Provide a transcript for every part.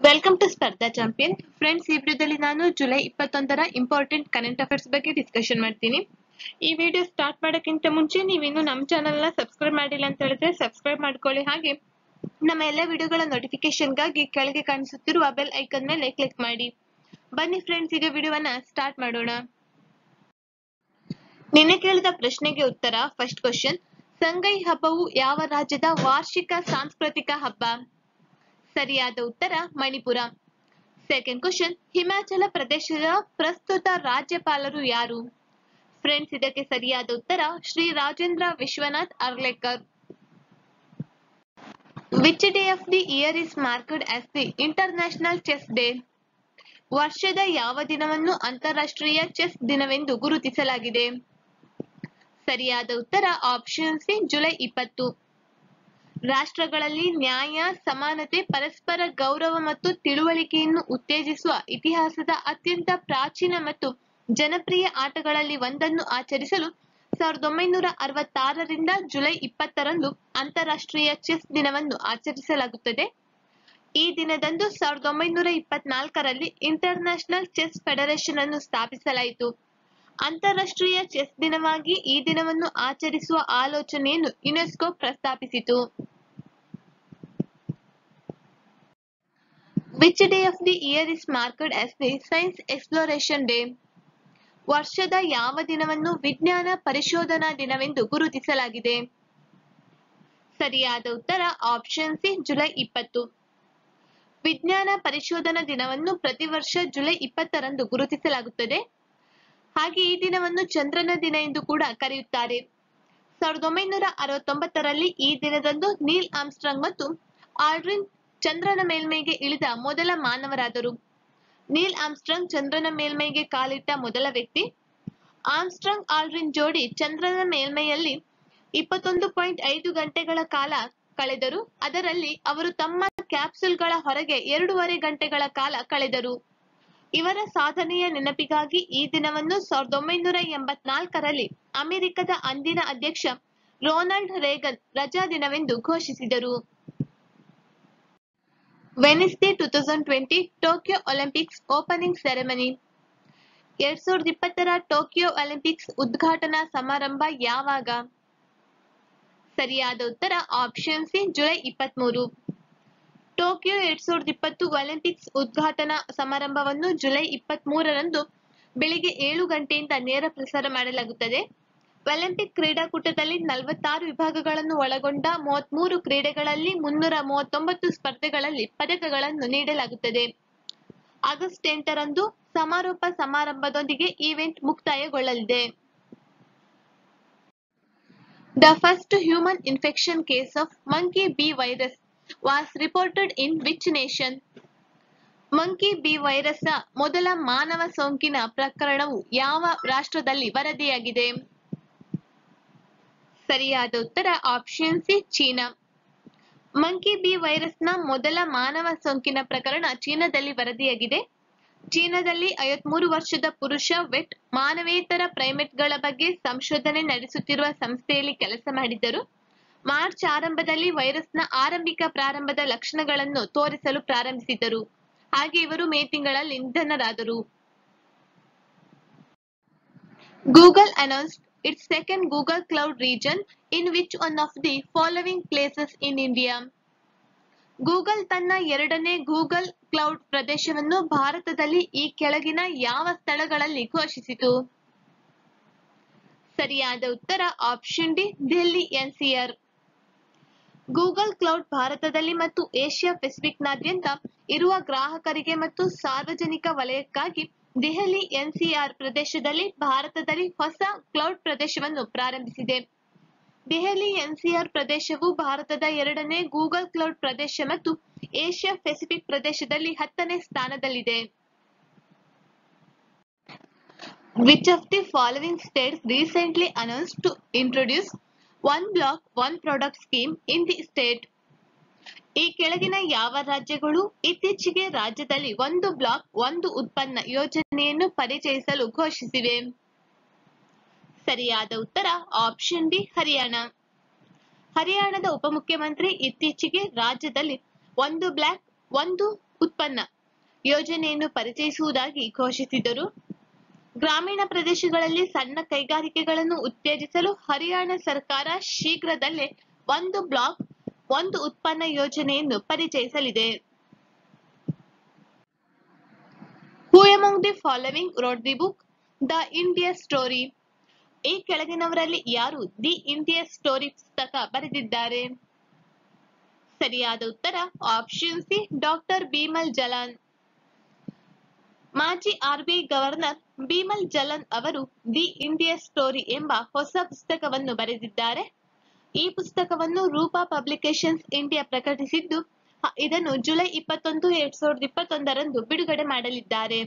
Welcome to Spardha champion friends ಈ ವಿಡಿಯೋದಲ್ಲಿ ನಾನು ಜುಲೈ ಇಪ್ಪತ್ತೊಂದರ ಇಂಪಾರ್ಟೆಂಟ್ ಕರೆಂಟ್ ಅಫೇರ್ಸ್ ಬಗ್ಗೆ ಡಿಸ್ಕಷನ್ ಮಾಡ್ತೀನಿ ಈ ವಿಡಿಯೋ ಸ್ಟಾರ್ಟ್ ಮಾಡೋಕ್ಕಿಂತ ಮುಂಚೆ ನೀವಿನ್ನು ನಮ್ಮ ಚಾನಲ್ನ ಸಬ್ಸ್ಕ್ರೈಬ್ ಮಾಡಿಲ್ಲ ಅಂತ ಹೇಳಿದ್ರೆ ಸಬ್ಸ್ಕ್ರೈಬ್ ಮಾಡ್ಕೊಳ್ಳಿ ಹಾಗೆ ನಮ್ಮ ಎಲ್ಲ ವಿಡಿಯೋಗಳ ನೋಟಿಫಿಕೇಶನ್ಗಾಗಿ ಕೆಳಗೆ ಕಾಣಿಸುತ್ತಿರುವ ಬೆಲ್ ಐಕನ್ ಮೇಲೆ ಕ್ಲಿಕ್ ಮಾಡಿ ಬನ್ನಿ ಫ್ರೆಂಡ್ಸ್ ಈಗ ವಿಡಿಯೋವನ್ನ ಸ್ಟಾರ್ಟ್ ಮಾಡೋಣ ನಿನ್ನೆ ಕೇಳಿದ ಪ್ರಶ್ನೆಗೆ ಉತ್ತರ ಫಸ್ಟ್ ಕ್ವಶನ್ ಸಂಗೈ ಹಬ್ಬವು ಯಾವ ರಾಜ್ಯದ ವಾರ್ಷಿಕ ಸಾಂಸ್ಕೃತಿಕ ಹಬ್ಬ ಸರಿಯಾದ ಉತ್ತರ ಮಣಿಪುರ ಸೆಕೆಂಡ್ ಕ್ವಶನ್ ಹಿಮಾಚಲ ಪ್ರದೇಶದ ಪ್ರಸ್ತುತ ರಾಜ್ಯಪಾಲರು ಯಾರು ಫ್ರೆಂಡ್ಸ್ ಇದಕ್ಕೆ ಸರಿಯಾದ ಉತ್ತರ Shri Rajendra Vishwanath Arlekar which day of the year is marked as the international chess day ವರ್ಷದ ಯಾವ ದಿನವನ್ನು ಅಂತಾರಾಷ್ಟ್ರೀಯ ಚೆಸ್ ದಿನವೆಂದು ಗುರುತಿಸಲಾಗಿದೆ ಸರಿಯಾದ ಉತ್ತರ ಆಪ್ಷನ್ ಸಿ ಜುಲೈ ಇಪ್ಪತ್ತು ರಾಷ್ಟ್ರಗಳಲ್ಲಿ ನ್ಯಾಯ ಸಮಾನತೆ ಪರಸ್ಪರ ಗೌರವ ಮತ್ತು ತಿಳುವಳಿಕೆಯನ್ನು ಉತ್ತೇಜಿಸುವ ಇತಿಹಾಸದ ಅತ್ಯಂತ ಪ್ರಾಚೀನ ಮತ್ತು ಜನಪ್ರಿಯ ಆಟಗಳಲ್ಲಿ ಒಂದನ್ನು ಆಚರಿಸಲು ಸಾವಿರದ ಒಂಬೈನೂರ ಅರವತ್ತಾರರಿಂದ ಜುಲೈ ಇಪ್ಪತ್ತರಂದು ಅಂತಾರಾಷ್ಟ್ರೀಯ ಚೆಸ್ ದಿನವನ್ನು ಆಚರಿಸಲಾಗುತ್ತದೆ ಈ ದಿನದಂದು ಸಾವಿರದ ಒಂಬೈನೂರ ಇಪ್ಪತ್ನಾಲ್ಕರಲ್ಲಿ ಇಂಟರ್ನ್ಯಾಷನಲ್ ಚೆಸ್ ಫೆಡರೇಷನ್ ಅನ್ನು ಸ್ಥಾಪಿಸಲಾಯಿತು ಅಂತಾರಾಷ್ಟ್ರೀಯ ಚೆಸ್ ದಿನವಾಗಿ ಈ ದಿನವನ್ನು ಆಚರಿಸುವ ಆಲೋಚನೆಯನ್ನು ಯುನೆಸ್ಕೋ ಪ್ರಸ್ತಾಪಿಸಿತು which day of the year is marked as the science exploration day ವರ್ಷದ ಯಾವ ದಿನವನ್ನು ವಿಜ್ಞಾನ ಪರಿಶೋಧನಾ ದಿನವೆಂದು ಗುರುತಿಸಲಾಗಿದೆ ಸರಿಯಾದ ಉತ್ತರ ಆಪ್ಷನ್ ಸಿ ಜುಲೈ ಇಪ್ಪತ್ತು ವಿಜ್ಞಾನ ಪರಿಶೋಧನಾ ದಿನವನ್ನು ಪ್ರತಿ ವರ್ಷ ಜುಲೈ ಇಪ್ಪತ್ತರಂದು ಗುರುತಿಸಲಾಗುತ್ತದೆ ಹಾಗೆ ಈ ದಿನವನ್ನು ಚಂದ್ರನ ದಿನ ಎಂದು ಕೂಡ ಕರೆಯುತ್ತಾರೆ ಸಾವಿರದ ಒಂಬೈನೂರ ಅರವತ್ತೊಂಬತ್ತರಲ್ಲಿ ಈ ದಿನದಂದು ನೀಲ್ ಆಮ್ಸ್ಟ್ರಾಂಗ್ ಮತ್ತು ಆಲ್ಡ್ರಿನ್ ಚಂದ್ರನ ಮೇಲ್ಮೈಗೆ ಇಳಿದ ಮೊದಲ ಮಾನವರಾದರು ನೀಲ್ ಆಮ್ಸ್ಟ್ರಾಂಗ್ ಚಂದ್ರನ ಮೇಲ್ಮೈಗೆ ಕಾಲಿಟ್ಟ ಮೊದಲ ವ್ಯಕ್ತಿ ಆಮ್ಸ್ಟ್ರಾಂಗ್ ಆಲ್ಡ್ರಿನ್ ಜೋಡಿ ಚಂದ್ರನ ಮೇಲ್ಮೈಯಲ್ಲಿ ಇಪ್ಪತ್ತೊಂದು ಪಾಯಿಂಟ್ ಐದು ಗಂಟೆಗಳ ಕಾಲ ಕಳೆದರು ಅದರಲ್ಲಿ ಅವರು ತಮ್ಮ ಕ್ಯಾಪ್ಸುಲ್ಗಳ ಹೊರಗೆ ಎರಡೂವರೆ ಗಂಟೆಗಳ ಕಾಲ ಕಳೆದರು ಇವರ ಸಾಧನೆಯ ನೆನಪಿಗಾಗಿ ಈ ದಿನವನ್ನು ಸಾವಿರದ ಒಂಬೈನೂರ ಎಂಬತ್ನಾಲ್ಕರಲ್ಲಿ ಅಮೆರಿಕದ ಅಂದಿನ ಅಧ್ಯಕ್ಷ ರೊನಾಲ್ಡ್ ರೇಗನ್ ರಜಾ ದಿನವೆಂದು ಘೋಷಿಸಿದರು Wednesday two thousand twenty Tokyo Olympics opening ceremony ಎರಡ್ ಸಾವಿರದ ಇಪ್ಪತ್ತರ ಟೋಕಿಯೋ ಒಲಿಂಪಿಕ್ಸ್ ಉದ್ಘಾಟನಾ ಸಮಾರಂಭ ಯಾವಾಗ ಸರಿಯಾದ ಉತ್ತರ ಆಪ್ಷನ್ ಸಿ ಜುಲೈ ಇಪ್ಪತ್ಮೂರು ಟೋಕಿಯೋ ಎರಡ್ ಸಾವಿರದ ಇಪ್ಪತ್ತು ಒಲಿಂಪಿಕ್ಸ್ ಉದ್ಘಾಟನಾ ಸಮಾರಂಭವನ್ನು ಜುಲೈ ಇಪ್ಪತ್ತ್ ಮೂರರಂದು ಬೆಳಿಗ್ಗೆ ಏಳು ಗಂಟೆಯಿಂದ ನೇರ ಪ್ರಸಾರ ಮಾಡಲಾಗುತ್ತದೆ ಒಲಿಂಪಿಕ್ ಕ್ರೀಡಾಕೂಟದಲ್ಲಿ ನಲವತ್ತಾರು ವಿಭಾಗಗಳನ್ನು ಒಳಗೊಂಡ ಮೂವತ್ಮೂರು ಕ್ರೀಡೆಗಳಲ್ಲಿ ಮುನ್ನೂರ ಮೂವತ್ತೊಂಬತ್ತು ಸ್ಪರ್ಧೆಗಳಲ್ಲಿ ಪದಕಗಳನ್ನು ನೀಡಲಾಗುತ್ತದೆ ಆಗಸ್ಟ್ ಎಂಟರಂದು ಸಮಾರೋಪ ಸಮಾರಂಭದೊಂದಿಗೆ ಈವೆಂಟ್ ಮುಕ್ತಾಯಗೊಳ್ಳಲಿದೆ the first human infection case of monkey B virus was reported in which nation monkey B virus ಮೊದಲ ಮಾನವ ಸೋಂಕಿನ ಪ್ರಕರಣವು ಯಾವ ರಾಷ್ಟ್ರದಲ್ಲಿ ವರದಿಯಾಗಿದೆ ಸರಿಯಾದ ಉತ್ತರ option C China monkey B ವೈರಸ್ನ ಮೊದಲ ಮಾನವ ಸೋಂಕಿನ ಪ್ರಕರಣ ಚೀನಾದಲ್ಲಿ ವರದಿಯಾಗಿದೆ ಚೀನಾದಲ್ಲಿ ಐವತ್ಮೂರು ವರ್ಷದ ಪುರುಷ ವೆಟ್ ಮಾನವೇತರ ಪ್ರೈಮೇಟ್ಗಳ ಬಗ್ಗೆ ಸಂಶೋಧನೆ ನಡೆಸುತ್ತಿರುವ ಸಂಸ್ಥೆಯಲ್ಲಿ ಕೆಲಸ ಮಾಡಿದ್ದರು ಮಾರ್ಚ್ ಆರಂಭದಲ್ಲಿ ವೈರಸ್ನ ಆರಂಭಿಕ ಪ್ರಾರಂಭದ ಲಕ್ಷಣಗಳನ್ನು ತೋರಿಸಲು ಪ್ರಾರಂಭಿಸಿದರು ಹಾಗೆ ಇವರು ಮೇ ತಿಂಗಳಲ್ಲಿ ನಿಧನರಾದರು Google announced its second Google cloud region in which one of the following places in India Google ತನ್ನ ಎರಡನೇ ಗೂಗಲ್ ಕ್ಲೌಡ್ ಪ್ರದೇಶವನ್ನು ಭಾರತದಲ್ಲಿ ಈ ಕೆಳಗಿನ ಯಾವ ಸ್ಥಳಗಳಲ್ಲಿ ಘೋಷಿಸಿತು ಸರಿಯಾದ ಉತ್ತರ option D Delhi NCR Google cloud ಭಾರತದಲ್ಲಿ ಮತ್ತು ಏಷ್ಯಾ ಪೆಸಿಫಿಕ್ನಾದ್ಯಂತ ಇರುವ ಗ್ರಾಹಕರಿಗೆ ಮತ್ತು ಸಾರ್ವಜನಿಕ ವಲಯಕ್ಕಾಗಿ ದೆಹಲಿ ಎನ್ಸಿಆರ್ ಪ್ರದೇಶದಲ್ಲಿ ಭಾರತದಲ್ಲಿ ಹೊಸ ಕ್ಲೌಡ್ ಪ್ರದೇಶವನ್ನು ಪ್ರಾರಂಭಿಸಿದೆ ದೆಹಲಿ ಎನ್ಸಿಆರ್ ಪ್ರದೇಶವು ಭಾರತದ ಎರಡನೇ ಗೂಗಲ್ ಕ್ಲೌಡ್ ಪ್ರದೇಶ ಮತ್ತು ಏಷ್ಯಾ ಪೆಸಿಫಿಕ್ ಪ್ರದೇಶದಲ್ಲಿ ಹತ್ತನೇ ಸ್ಥಾನದಲ್ಲಿದೆ which of the following states recently announce to introduce one block one product scheme in the state ಈ ಕೆಳಗಿನ ಯಾವ ರಾಜ್ಯಗಳು ಇತ್ತೀಚೆಗೆ ರಾಜ್ಯದಲ್ಲಿ ಒಂದು ಬ್ಲಾಕ್ ಒಂದು ಉತ್ಪನ್ನ ಯೋಜನೆಯನ್ನು ಪರಿಚಯಿಸಲು ಘೋಷಿಸಿವೆ ಸರಿಯಾದ ಉತ್ತರ ಆಪ್ಷನ್ ಡಿ ಹರಿಯಾಣ ಹರಿಯಾಣದ ಉಪಮುಖ್ಯಮಂತ್ರಿ ಇತ್ತೀಚೆಗೆ ರಾಜ್ಯದಲ್ಲಿ ಒಂದು ಬ್ಲಾಕ್ ಒಂದು ಉತ್ಪನ್ನ ಯೋಜನೆಯನ್ನು ಪರಿಚಯಿಸುವುದಾಗಿ ಘೋಷಿಸಿದರು ಗ್ರಾಮೀಣ ಪ್ರದೇಶಗಳಲ್ಲಿ ಸಣ್ಣ ಕೈಗಾರಿಕೆಗಳನ್ನು ಉತ್ತೇಜಿಸಲು ಹರಿಯಾಣ ಸರ್ಕಾರ ಶೀಘ್ರದಲ್ಲೇ ಒಂದು ಬ್ಲಾಕ್ ಒಂದು ಉತ್ಪನ್ನ ಯೋಜನೆಯನ್ನು ಪರಿಚಯಿಸಲಿದೆ who among the following wrote the book the India story ಈ ಕೆಳಗಿನವರಲ್ಲಿ ಯಾರು ದಿ ಇಂಡಿಯಾ ಸ್ಟೋರಿ ಪುಸ್ತಕ ಬರೆದಿದ್ದಾರೆ ಸರಿಯಾದ ಉತ್ತರ option C doctor Bimal Jalan ಮಾಜಿ ಆರ್ಬಿಐ ಗವರ್ನರ್ ಬಿಮಲ್ ಜಲನ್ ಅವರು ದಿ ಇಂಡಿಯಾ ಸ್ಟೋರಿ ಎಂಬ ಹೊಸ ಪುಸ್ತಕವನ್ನು ಬರೆದಿದ್ದಾರೆ ಈ ಪುಸ್ತಕವನ್ನು ರೂಪಾ ಪಬ್ಲಿಕೇಶನ್ಸ್ ಇಂಡಿಯಾ ಪ್ರಕಟಿಸಿದ್ದು ಹ- ಇದನ್ನು ಜುಲೈ ಇಪ್ಪತ್ತೊಂದು ಎರಡ್ ಸಾವಿರದ ಇಪ್ಪತ್ತೊಂದರಂದು ಬಿಡುಗಡೆ ಮಾಡಲಿದ್ದಾರೆ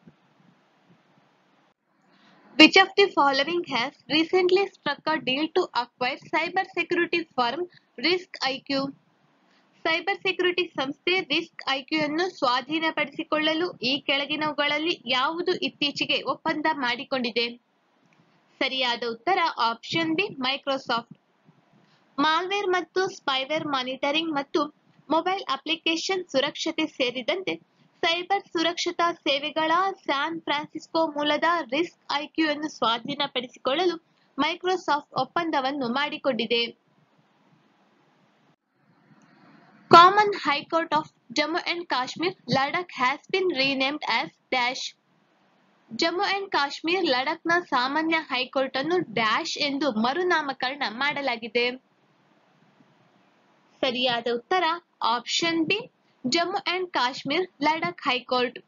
Which of the following has recently struck a deal to acquire cyber security firm Risk IQ? Cyber security ಸಂಸ್ಥೆ ರಿಸ್ಕ್ ಐಕ್ಯೂಯನ್ನು ಸ್ವಾಧೀನಪಡಿಸಿಕೊಳ್ಳಲು ಈ ಕೆಳಗಿನವುಗಳಲ್ಲಿ ಯಾವುದು ಇತ್ತೀಚೆಗೆ ಒಪ್ಪಂದ ಮಾಡಿಕೊಂಡಿದೆ ಸರಿಯಾದ ಉತ್ತರ ಆಪ್ಷನ್ ಬಿ ಮೈಕ್ರೋಸಾಫ್ಟ್ ಮಾಲ್ವೇರ್ ಮತ್ತು ಸ್ಪೈವೇರ್ ಮಾನಿಟರಿಂಗ್ ಮತ್ತು ಮೊಬೈಲ್ ಅಪ್ಲಿಕೇಶನ್ ಸುರಕ್ಷತೆ ಸೇರಿದಂತೆ ಸೈಬರ್ ಸುರಕ್ಷತಾ ಸೇವೆಗಳ ಸ್ಯಾನ್ ಫ್ರಾನ್ಸಿಸ್ಕೋ ಮೂಲದ ರಿಸ್ಕ್ ಐಕ್ಯೂ ಅನ್ನು ಸ್ವಾಧೀನಪಡಿಸಿಕೊಳ್ಳಲು ಮೈಕ್ರೋಸಾಫ್ಟ್ ಒಪ್ಪಂದವನ್ನು ಮಾಡಿಕೊಂಡಿದೆ Common High Court of Jammu and Kashmir, Ladakh has been renamed as Dash. Jammu and Kashmir ಲಡಖ್ನ ಸಾಮಾನ್ಯ ಹೈಕೋರ್ಟ್ ಅನ್ನು ಡ್ಯಾಶ್ ಎಂದು ಮರುನಾಮಕರಣ ಮಾಡಲಾಗಿದೆ ಸರಿಯಾದ ಉತ್ತರ option B Jammu and Kashmir Ladakh high court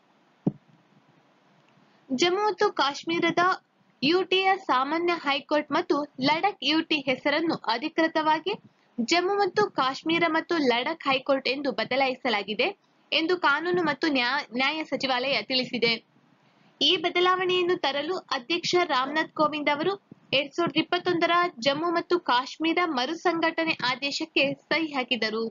Jammu ಮತ್ತು ಕಾಶ್ಮೀರದ ಯುಟಿಯ ಸಾಮಾನ್ಯ ಹೈಕೋರ್ಟ್ ಮತ್ತು ಲಡಖ್ ಯುಟಿ ಹೆಸರನ್ನು ಅಧಿಕೃತವಾಗಿ ಜಮ್ಮು ಮತ್ತು ಕಾಶ್ಮೀರ ಮತ್ತು ಲಡಖ್ ಹೈಕೋರ್ಟ್ ಎಂದು ಬದಲಾಯಿಸಲಾಗಿದೆ ಎಂದು ಕಾನೂನು ಮತ್ತು ನ್ಯಾ- ನ್ಯಾಯ ಸಚಿವಾಲಯ ತಿಳಿಸಿದೆ ಈ ಬದಲಾವಣೆಯನ್ನು ತರಲು ಅಧ್ಯಕ್ಷ ರಾಮನಾಥ್ ಕೋವಿಂದ್ ಅವರು ಎರಡ್ ಸಾವಿರದ ಇಪ್ಪತ್ತೊಂದರ ಜಮ್ಮು ಮತ್ತು ಕಾಶ್ಮೀರ ಮರುಸಂಘಟನೆ ಆದೇಶಕ್ಕೆ ಸಹಿ ಹಾಕಿದರು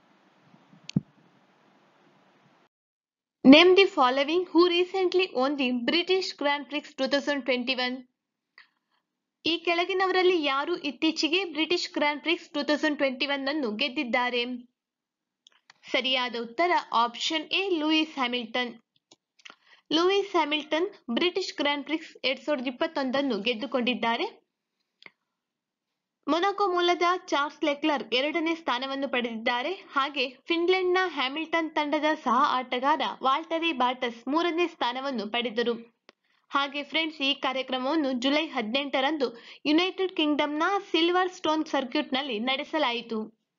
name the following who recently won the British grand prix two thousand twenty one ಈ ಕೆಳಗಿನವರಲ್ಲಿ ಯಾರು ಇತ್ತೀಚೆಗೆ British grand prix two thousand twenty one ಅನ್ನು ಗೆದ್ದಿದ್ದಾರೆ ಸರಿಯಾದ ಉತ್ತರ option A Lewis Hamilton Lewis Hamilton British grand prix ಎರಡ್ ಸಾವಿರದ ಇಪ್ಪತ್ತೊಂದನ್ನು ಗೆದ್ದುಕೊಂಡಿದ್ದಾರೆ ಮೊನಾಕೋ ಮೂಲದ ಚಾರ್ಲ್ಸ್ ಲೆಕ್ಲರ್ ಎರಡನೇ ಸ್ಥಾನವನ್ನು ಪಡೆದಿದ್ದಾರೆ ಹಾಗೆ ಫಿನ್ಲೆಂಡ್ನ ಹ್ಯಾಮಿಲ್ಟನ್ ತಂಡದ ಸಹ ಆಟಗಾರ ವಾಲ್ಟರಿ ಬಾಟಸ್ ಮೂರನೇ ಸ್ಥಾನವನ್ನು ಪಡೆದರು ಹಾಗೆ ಫ್ರೆಂಡ್ಸ್ ಈ ಕಾರ್ಯಕ್ರಮವನ್ನು ಜುಲೈ ಹದಿನೆಂಟರಂದು ಯುನೈಟೆಡ್ ಕಿಂಗ್ಡಮ್ನ ಸಿಲ್ವರ್ ಸ್ಟೋನ್ ಸರ್ಕ್ಯೂಟ್ನಲ್ಲಿ ನಡೆಸಲಾಯಿತು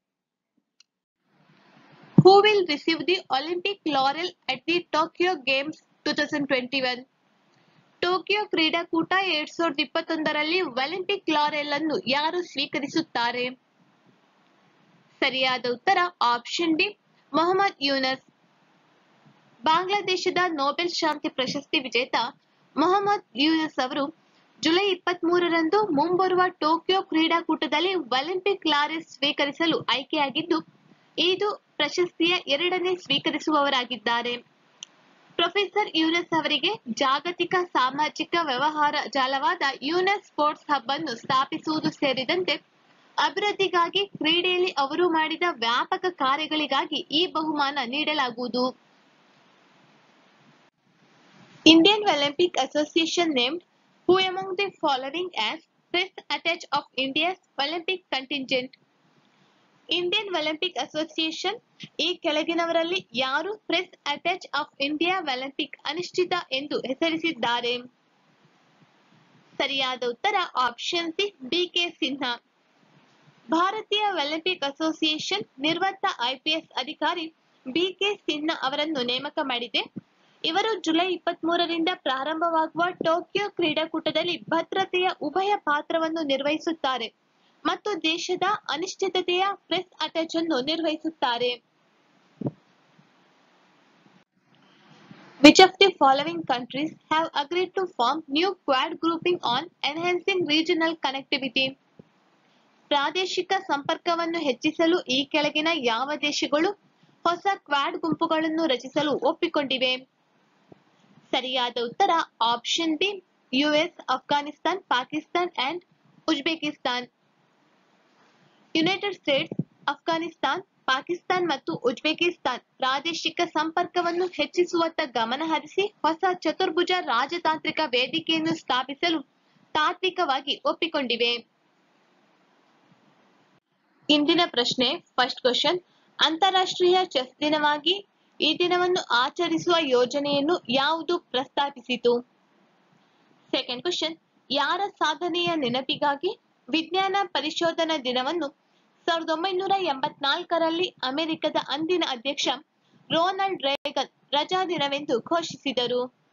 who will receive the Olympic laurel at the Tokyo games two thousand twenty one Tokyo ಕ್ರೀಡಾಕೂಟ ಎರಡ್ ಸಾವಿರದ ಇಪ್ಪತ್ತೊಂದರಲ್ಲಿ ಒಲಿಂಪಿಕ್ ಲಾರೆಲ್ ಅನ್ನು ಯಾರು ಸ್ವೀಕರಿಸುತ್ತಾರೆ ಸರಿಯಾದ ಉತ್ತರ ಆಪ್ಷನ್ ಡಿ ಮೊಹಮ್ಮದ್ ಯೂನಸ್ ಬಾಂಗ್ಲಾದೇಶದ ನೊಬೆಲ್ ಶಾಂತಿ ಪ್ರಶಸ್ತಿ ವಿಜೇತ ಮೊಹಮ್ಮದ್ ಯೂನಸ್ ಅವರು ಜುಲೈ ಇಪ್ಪತ್ತ್ ಮೂರರಂದು ಮುಂಬರುವ ಟೋಕಿಯೋ ಕ್ರೀಡಾಕೂಟದಲ್ಲಿ ಒಲಿಂಪಿಕ್ ಲಾರೆಲ್ ಸ್ವೀಕರಿಸಲು ಆಯ್ಕೆಯಾಗಿದ್ದು ಇದು ಪ್ರಶಸ್ತಿಯ ಎರಡನೇ ಸ್ವೀಕರಿಸುವವರಾಗಿದ್ದಾರೆ ಪ್ರೊಫೆಸರ್ ಯೂನಸ್ ಅವರಿಗೆ ಜಾಗತಿಕ ಸಾಮಾಜಿಕ ವ್ಯವಹಾರ ಜಾಲವಾದ ಯೂನಸ್ ಸ್ಪೋರ್ಟ್ಸ್ ಹಬ್ ಅನ್ನು ಸ್ಥಾಪಿಸುವುದು ಸೇರಿದಂತೆ ಅಭಿವೃದ್ಧಿಗಾಗಿ ಕ್ರೀಡೆಯಲ್ಲಿ ಅವರು ಮಾಡಿದ ವ್ಯಾಪಕ ಕಾರ್ಯಗಳಿಗಾಗಿ ಈ ಬಹುಮಾನ ನೀಡಲಾಗುವುದು Indian Olympic association named who among the following as press attache of India's Olympic contingent Indian Olympic association ಈ ಕೆಳಗಿನವರಲ್ಲಿ ಯಾರು press attache of India Olympic ಅನಿಶ್ಚಿತ ಎಂದು ಹೆಸರಿಸಿದ್ದಾರೆ ಸರಿಯಾದ ಉತ್ತರ ಆಪ್ಷನ್ ಸಿ ಬಿಕೆ ಸಿನ್ಹಾ ಭಾರತೀಯ ಒಲಿಂಪಿಕ್ ಅಸೋಸಿಯೇಷನ್ ನಿವೃತ್ತ ಐಪಿಎಸ್ ಅಧಿಕಾರಿ ಬಿಕೆ ಸಿನ್ಹಾ ಅವರನ್ನು ನೇಮಕ ಮಾಡಿದೆ ಇವರು ಜುಲೈ ಇಪ್ಪತ್ತ್ ಮೂರರಿಂದ ಪ್ರಾರಂಭವಾಗುವ ಟೋಕಿಯೋ ಕ್ರೀಡಾಕೂಟದಲ್ಲಿ ಭದ್ರತೆಯ ಉಭಯ ಪಾತ್ರವನ್ನು ನಿರ್ವಹಿಸುತ್ತಾರೆ ಮತ್ತು ದೇಶದ ಅನಿಶ್ಚಿತತೆಯ ಪ್ರೆಸ್ ಅಟ್ಯಾಚ್ ಅನ್ನು ನಿರ್ವಹಿಸುತ್ತಾರೆ Which of the following countries have agreed to form new Quad grouping on enhancing regional connectivity? ಪ್ರಾದೇಶಿಕ ಸಂಪರ್ಕವನ್ನು ಹೆಚ್ಚಿಸಲು ಈ ಕೆಳಗಿನ ಯಾವ ದೇಶಗಳು ಹೊಸ ಕ್ವಾಡ್ ಗುಂಪುಗಳನ್ನು ರಚಿಸಲು ಒಪ್ಪಿಕೊಂಡಿವೆ ಸರಿಯಾದ ಉತ್ತರ option B US Afghanistan Pakistan and Uzbekistan United States Afghanistan Pakistan ಮತ್ತು ಉಜ್ಬೇಕಿಸ್ತಾನ್ ಪ್ರಾದೇಶಿಕ ಸಂಪರ್ಕವನ್ನು ಹೆಚ್ಚಿಸುವತ್ತ ಗಮನ ಹರಿಸಿ ಹೊಸ ಚತುರ್ಭುಜ ರಾಜತಾಂತ್ರಿಕ ವೇದಿಕೆಯನ್ನು ಸ್ಥಾಪಿಸಲು ತಾತ್ವಿಕವಾಗಿ ಒಪ್ಪಿಕೊಂಡಿವೆ ಇಂದಿನ ಪ್ರಶ್ನೆ ಫಸ್ಟ್ ಕ್ವಶನ್ ಅಂತಾರಾಷ್ಟ್ರೀಯ ಚೆಸ್ ದಿನವಾಗಿ ಈ ದಿನವನ್ನು ಆಚರಿಸುವ ಯೋಜನೆಯನ್ನು ಯಾವುದು ಪ್ರಸ್ತಾಪಿಸಿತು ಸೆಕೆಂಡ್ ಕ್ವಶನ್ ಯಾರ ಸಾಧನೆಯ ನೆನಪಿಗಾಗಿ ವಿಜ್ಞಾನ ಪರಿಶೋಧನಾ ದಿನವನ್ನು ಸಾವಿರದ ಒಂಬೈನೂರ ಎಂಬತ್ನಾಲ್ಕರಲ್ಲಿ ಅಮೆರಿಕದ ಅಂದಿನ ಅಧ್ಯಕ್ಷ ರೊನಾಲ್ಡ್ ರೇಗನ್ ರಜಾ ದಿನವೆಂದು ಘೋಷಿಸಿದರು